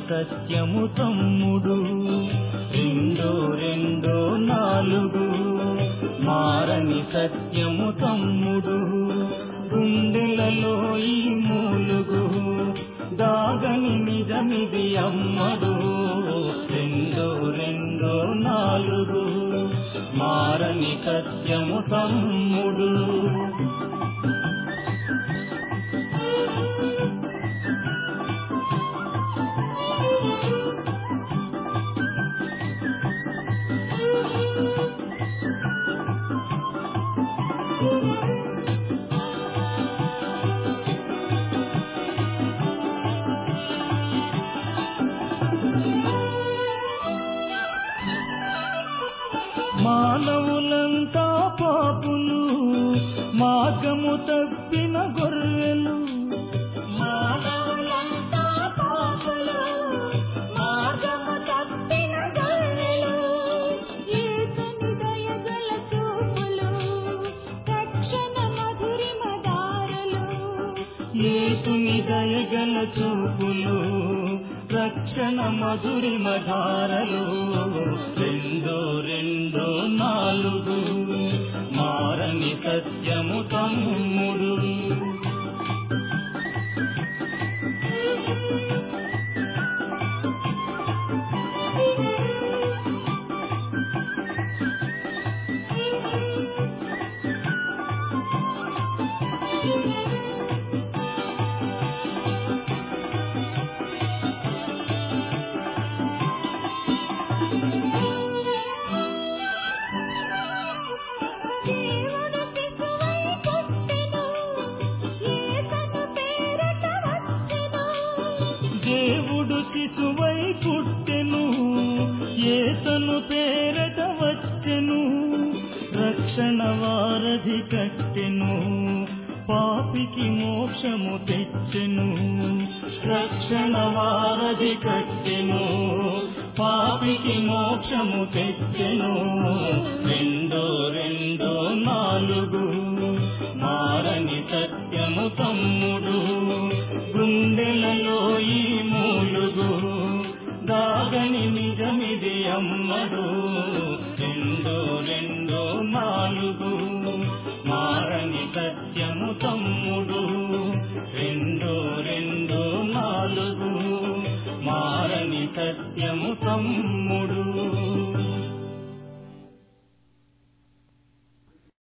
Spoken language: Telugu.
సత్యము తమ్ముడు రెండో రెండో నాలుగు మారని సత్యము తమ్ముడు గుండెలలో ఈ మూలుగు దాగని నిజమిది అమ్మడు రెండో రెండో నాలుగు మారని సత్యము తమ్ముడు మానవులంతా పాపులు మార్గము తప్పిన గొర్రెలు మానవులంతా పాపులు, మార్గము తప్పిన గొర్రెలు. యేసుని దయగల చూపులు, రక్షణ మధురిమ దారులు. యేసుని దయగల చూపులు రక్షణ మధురిమ ధారలు రెండో రెండో నాలుగు మారని సత్యము తమ్ముడు దేవుడు శిశువై పుట్టెను, యేసను పేరట వచ్చెను. దేవుడు శిశువై పుట్టెను ఏతను పేరట వచ్చెను రక్షణ వారధి కట్టెను పాపికి మోక్షము తెచ్చెను రక్షణ వారధి కట్టెను పాపికి మోక్షము తెచ్చెను రెండో రెండో నాలుగు మారని సత్యము తమ్ముడు గుండెలలో ఈ మూలుగు దాగని నిజమిది అమ్మడు రెండో రెండో నాలుగు మారని సత్యము తమ్ముడు రెండో రెండో నాలుగు మారని సత్యము తమ్ముడు